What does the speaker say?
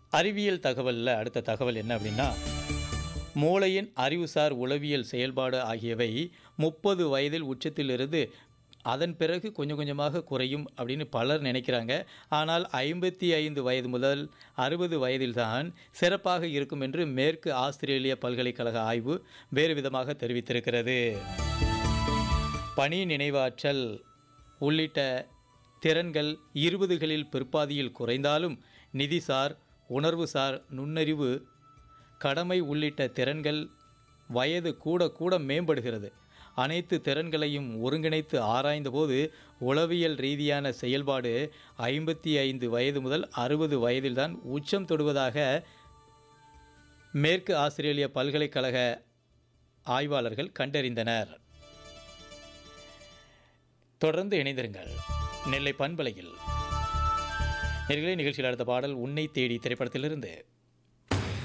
அறிவியல் தகவலில் அடுத்த தகவல் என்ன அப்படின்னா மூளையின் அறிவுசார் உளவியல் செயல்பாடு ஆகியவை முப்பது வயதில் உச்சத்திலிருந்து அதன் பிறகு கொஞ்சம் கொஞ்சமாக குறையும் அப்படின்னு பலர் நினைக்கிறாங்க ஆனால் ஐம்பத்தி ஐந்து வயது முதல் அறுபது வயதில்தான் சிறப்பாக இருக்கும் என்று மேற்கு ஆஸ்திரேலிய பல்கலைக்கழக ஆய்வு வேறு விதமாக தெரிவித்திருக்கிறது பணி நினைவாற்றல் உள்ளிட்ட திறன்கள் இருபதுகளில் பிற்பாதியில் குறைந்தாலும் நிதிசார் உணர்வுசார் நுண்ணறிவு கடமை உள்ளிட்ட திறன்கள் வயது கூட கூட மேம்படுகிறது அனைத்து திறன்களையும் ஒருங்கிணைத்து ஆராய்ந்தபோது உளவியல் ரீதியான செயல்பாடு ஐம்பத்தி ஐந்து வயது முதல் அறுபது வயதில்தான் உச்சம் தொடுவதாக மேற்கு ஆஸ்திரேலிய பல்கலைக்கழக ஆய்வாளர்கள் கண்டறிந்தனர் தொடர்ந்து இணைந்திருங்கள் நெல்லை பண்பலையில் நேர்களை நிகழ்ச்சியில் அடுத்த பாடல் உன்னை தேடி திரைப்படத்திலிருந்து